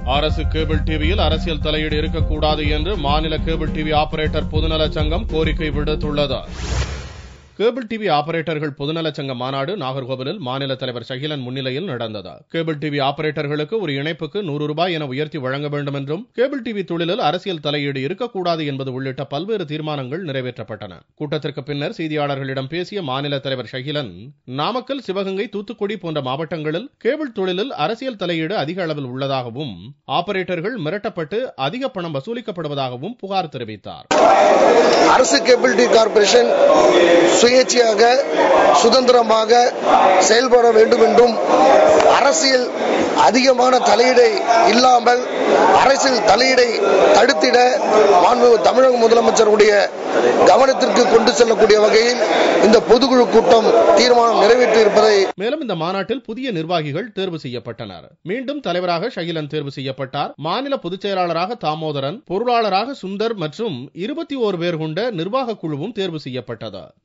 அரசு கேபிள் டிவியில் அரசியல் தலையீடு இருக்கக்கூடாது என்று மாநில கேபிள் டிவி ஆபரேட்டர் பொதுநலச் சங்கம் கோரிக்கை விடுத்துள்ளது கேபிள் டிவி ஆபரேட்டர்கள் பொதுநலச் சங்க மாநாடு நாகர்கோவிலில் மாநில தலைவர் சகிலன் முன்னிலையில் நடந்தது கேபிள் டிவி ஆபரேட்டர்களுக்கு ஒரு இணைப்புக்கு நூறு ரூபாய் என உயர்த்தி வழங்க வேண்டும் என்றும் கேபிள் டிவி தொழிலில் அரசியல் தலையீடு இருக்கக்கூடாது என்பது உள்ளிட்ட பல்வேறு தீர்மானங்கள் நிறைவேற்றப்பட்டன கூட்டத்திற்கு பின்னர் செய்தியாளர்களிடம் பேசிய மாநில தலைவர் ஷகிலன் நாமக்கல் சிவகங்கை தூத்துக்குடி போன்ற மாவட்டங்களில் கேபிள் தொழிலில் அரசியல் தலையீடு அதிக அளவில் உள்ளதாகவும் ஆபரேட்டர்கள் மிரட்டப்பட்டு அதிக பணம் வசூலிக்கப்படுவதாகவும் புகார் தெரிவித்தார் அரசு கேபிள் டி கார்பரேஷன் சுயேட்சையாக சுதந்திரமாக செயல்பட வேண்டும் என்றும் அரசியல் அதிகமான தலையீடை இல்லாமல் அரசியல் தலையீடை தடுத்திட மாண்பு தமிழக முதலமைச்சருடைய கவனத்திற்கு கொண்டு செல்லக்கூடிய வகையில் இந்த பொதுக்குழு கூட்டம் தீர்மானம் நிறைவேற்றியிருப்பதை மேலும் இந்த மாநாட்டில் புதிய நிர்வாகிகள் தேர்வு செய்யப்பட்டனர் மீண்டும் தலைவராக ஷகிலன் தேர்வு செய்யப்பட்டார் மாநில பொதுச் செயலாளராக தாமோதரன் பொருளாளராக சுந்தர் மற்றும் இருபத்தி ஓரு பேர் கொண்ட நிர்வாக குழுவும் தேர்வு செய்யப்பட்டது